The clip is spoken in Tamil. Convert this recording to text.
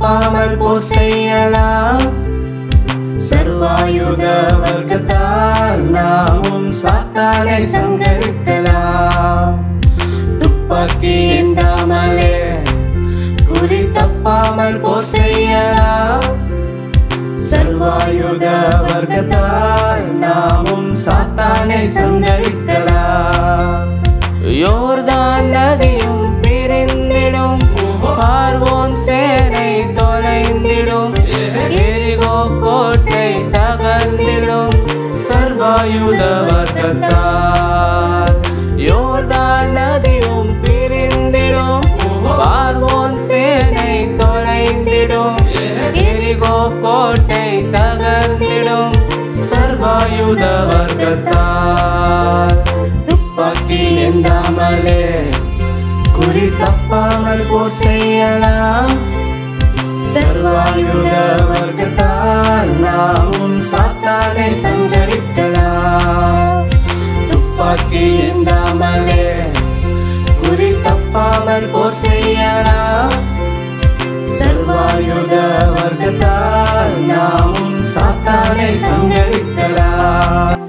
தப்பாமல் போர் செய்யலாம் சர்வாயுத வர்க்கத்தால் நாமும் சாத்தானை சங்கரிக்கலாம் துப்பாக்கி எந்தாமலே குறி தப்பாமல் போர் செய்யலாம் சர்வாயுத வர்க்கத்தால் நாமும் சாத்தானை சங்கரிக்கலாம் யோர்தான் நதியும் பிரிந்திடும் பார்வோன் சேனை தொலைந்திடும் எரிகோ கோட்டை தகர்ந்திடும் சர்வாயுத வர்க்கத்தால் யோர்தான் நதியும் பிரிந்திடும் பார்வோன் சேனை தொலைந்திடும் எரிகோ கோட்டை தகர்ந்திடும் சர்வாயுத வர்க்கத்தால் துப்பாக்கி எந்தாமலே குறி தப்பாமல் போர் செய்யலாம் சர்வாயுத வர்க்கத்தால் நாமும் சாத்தானை சங்கரிக்கலாம் துப்பாக்கி எந்தாமலே குறி தப்பாமல் போர் செய்யலாம் சர்வாயுத வர்க்கத்தால் நாமும் சாத்தானை சங்கரிக்கலாம்